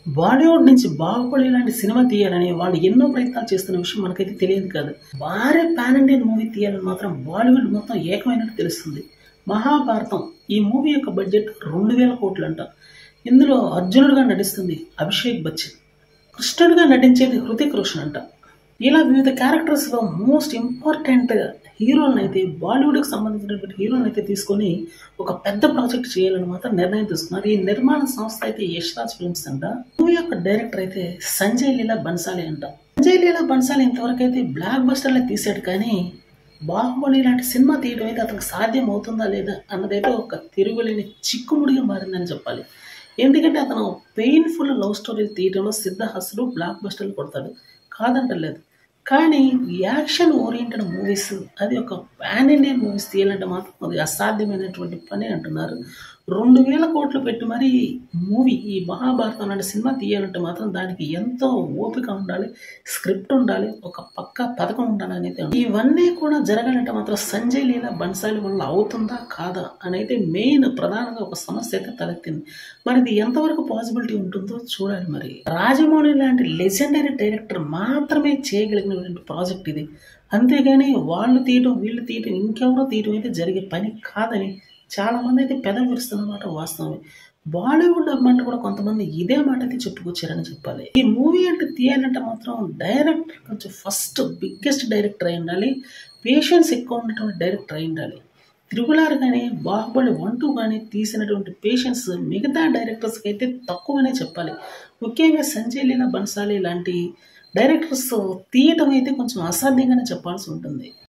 బాలీవుడ్ నుంచి బాహుబలి లాంటి సినిమా తీయాలని వాళ్ళు ఎన్నో ప్రయత్నాలు చేస్తున్న విషయం మనకైతే తెలియదు కాదు భారీ పాన్ ఇండియన్ మూవీ తీయాలని మాత్రం బాలీవుడ్ మొత్తం ఏకమైనట్టు తెలుస్తుంది మహాభారతం ఈ మూవీ యొక్క బడ్జెట్ రెండు వేల కోట్లు అంట ఇందులో అర్జునుడుగా నటిస్తుంది అభిషేక్ బచ్చన్ కృష్ణుడిగా నటించేది హృతిక్ రోషన్ అంట ఇలా వివిధ క్యారెక్టర్స్లో మోస్ట్ ఇంపార్టెంట్ హీరోలను అయితే బాలీవుడ్కి సంబంధించినటువంటి హీరోలను అయితే తీసుకొని ఒక పెద్ద ప్రాజెక్ట్ చేయాలని మాత్రం నిర్ణయం తీసుకున్నారు ఈ నిర్మాణ సంస్థ అయితే యశ్రాజ్ ఫిల్మ్స్ అంట మూవీ యొక్క డైరెక్టర్ అయితే సంజయ్ లీలా బన్సాలి అంట సంజయ్ లీలా బన్సాలి ఇంతవరకు అయితే బ్లాక్ బస్టర్లే తీసాడు కానీ బాహుబలి లాంటి సినిమా తీయడం అయితే అతనికి సాధ్యం అవుతుందా లేదా అన్నదైతే ఒక తిరుగులేని చిక్కుముడిగా మారిందని చెప్పాలి ఎందుకంటే అతను పెయిన్ఫుల్ లవ్ స్టోరీలు తీయడంలో సిద్ధహాసులు బ్లాక్ బస్టర్లు కొడతాడు కాదంటలేదు కానీ యాక్షన్ ఓరియంటెడ్ మూవీస్ అది ఒక పాన్ ఇండియన్ మూవీస్ తీయాలంటే మాత్రం అది అసాధ్యమైనటువంటి పని అంటున్నారు రెండు వేల కోట్లు పెట్టి మరి మూవీ ఈ మహాభారతం లాంటి సినిమా తీయాలంటే మాత్రం దానికి ఎంతో ఓపిక ఉండాలి స్క్రిప్ట్ ఉండాలి ఒక పక్క పథకం ఉండాలి అనేది ఇవన్నీ కూడా జరగాలంటే మాత్రం సంజయ్ లీలా బన్సాలి వల్ల అవుతుందా కాదా అని అయితే మెయిన్ ప్రధానంగా ఒక సమస్య అయితే తలెత్తింది మరి ఇది ఎంతవరకు పాసిబిలిటీ ఉంటుందో చూడాలి మరి రాజమౌళి లాంటి లెజెండరీ డైరెక్టర్ మాత్రమే చేయగలిగినటువంటి ప్రాజెక్ట్ ఇది అంతేగాని వాళ్ళు తీయటం వీళ్ళు తీయటం ఇంకెవరో తీయటం అయితే జరిగే పని కాదని చాలా మంది అయితే పెదవి విరుస్తున్నమాట వాస్తవమే బాలీవుడ్ అమ్మంటే కూడా కొంతమంది ఇదే మాట అయితే చెప్పుకొచ్చారని చెప్పాలి ఈ మూవీ అంటే తీయాలంటే మాత్రం డైరెక్టర్ కొంచెం ఫస్ట్ బిగ్గెస్ట్ డైరెక్టర్ అయి ఉండాలి పేషెన్స్ ఎక్కువ ఉన్నటువంటి డైరెక్టర్ అయి ఉండాలి తిరుగులారు కానీ బాహుబలి వన్ టూ కానీ తీసినటువంటి పేషెన్స్ మిగతా డైరెక్టర్స్కి అయితే తక్కువనే చెప్పాలి ముఖ్యంగా సంజయ్ లీలా బన్సాలి లాంటి డైరెక్టర్స్ తీయటం అయితే కొంచెం అసాధ్యంగానే చెప్పాల్సి ఉంటుంది